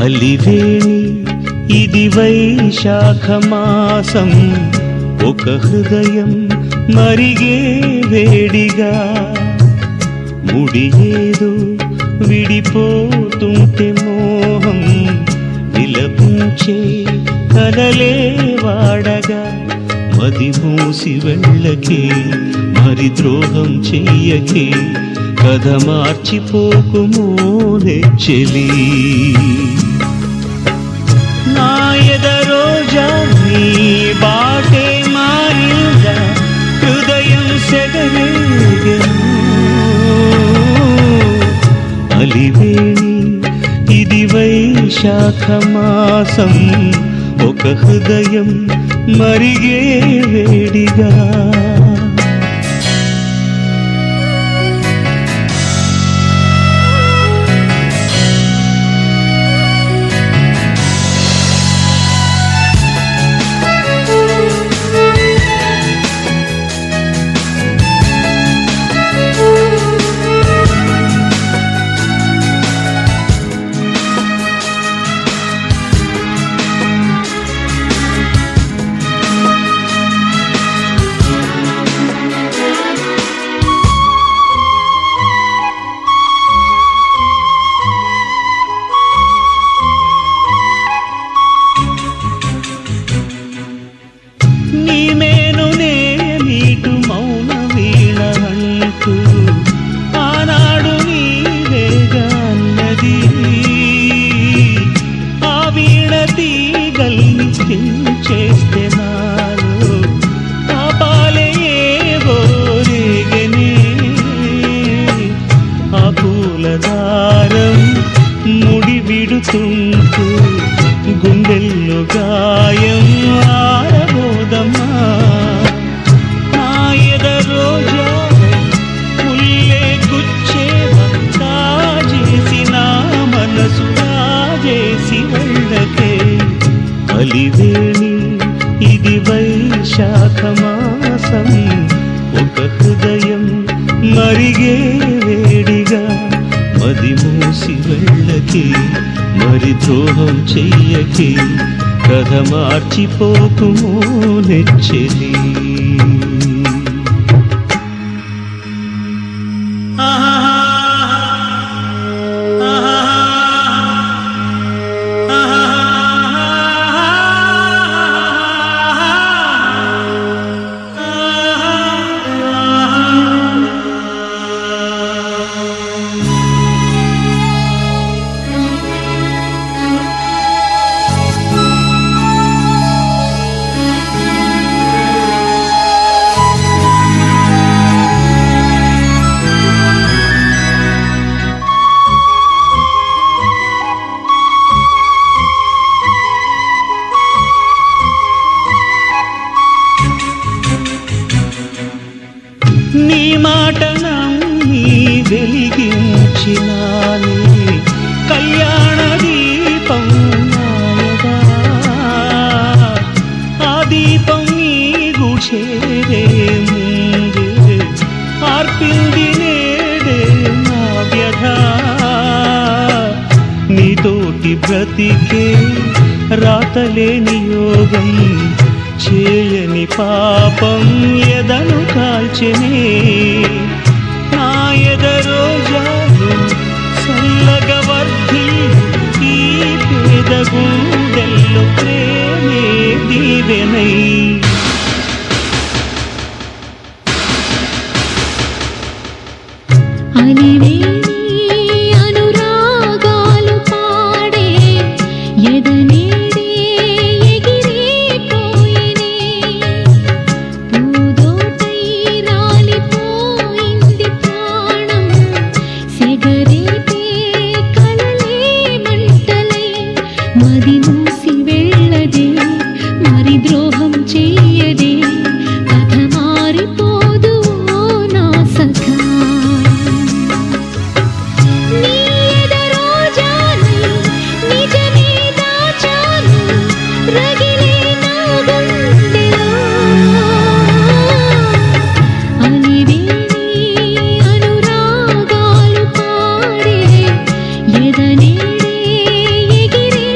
అలివేణి ఇది వైశాఖ మాసం ఒక హృదయం మరిగే వేడిగా ముడి ఏదో విడిపోతుంటే మోహం విలపించే కలలే వాడగా మది మూసి వెళ్ళకే మరి ద్రోహం చెయ్యకే కథ మార్చిపోకుమో చెలి నా ఎదరోజా నీ బాటే మారిందా హృదయం సెగరేగను అలివేణి ఇది వైశాఖ మాసం ఒక హృదయం మరిగే వేడిగా నీ మేనునే నీటు మౌన వీణ అంటూ ఆనాడు నీవేగా అన్నది ఆ వీణ తీగల్ని చేస్తే నాలో ఆ పాలే రేగనే ఆ పూల దారం ముడి విడుతుంటూ గుండెల్లో గాయం ఆరబోదమ్మా నా ఎదరోజా పుల్లే గుచ్చేవంతా చేసి నా మనసు చేసి వెళ్ళకే అలివేణి ఇది వైశాఖ మాసం ఒక హృదయం మరిగే వేడిగా మది మూసి వెళ్ళకి మరి ద్రోహం చెయ్యకి కథ మార్చిపోకుమో నెచ్చెలి నీ మాట నమ్మి వెలిగించినానే కళ్యాణ దీపం నాయగా ఆ దీపం నీ గుచేరే ముందే ఆర్పింది నేడే నా వ్యధ నీతోటి బ్రతికే రాతలేని యోగం చేయని పాపం ఎదను కాల్చెనే నా ఎదరోజాలు చల్లగా వర్ధి ఈ పేద గుండెల్లో ప్రేమే దీవెనై అలివేణి అనురాగాలు పాడే ఎదనేడే ఎగిరిపోయినే పూదోటై రాలిపోయింది ప్రాణం సెగరేపే కలలే మంటలై మది మూసి వెళ్ళదే మరి ద్రోహం చెయ్యదే కథ మారిపోదు ఓ నా సఖా నీ ఎదరోజాను నిజమే దాచాను రగిలే నా గుండెలో అలివేణి అనురాగాలు పాడే ఎదనేడే ఎగిరిపోయినే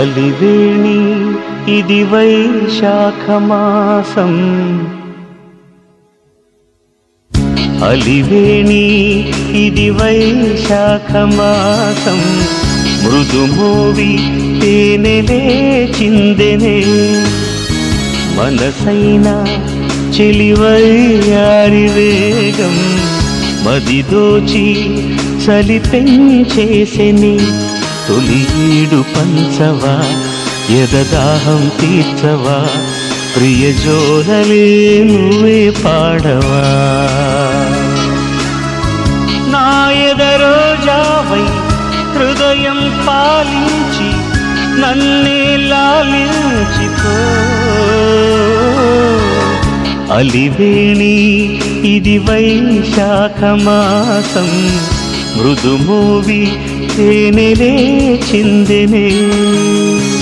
అలివేణి ఇది వైశాఖ మాసం అలివేణి ఇది వైశాఖ మాసం మృదుమోవి తేనెలే చిందెనే మనసైన చెలివయ్యారి వేగం మదిదోచి చలి పెంచేసెని తొలి ఈడు పంచవా ఎదదాహం తీర్చవా ప్రియజోదలే నువ్వే పాడవా నా ఎదరోజావై హృదయం పాలించి నన్నే లాలించిపో అలివేణి ఇది వైశాఖ మాసం మృదుమోవి తేనెలే చిందెనే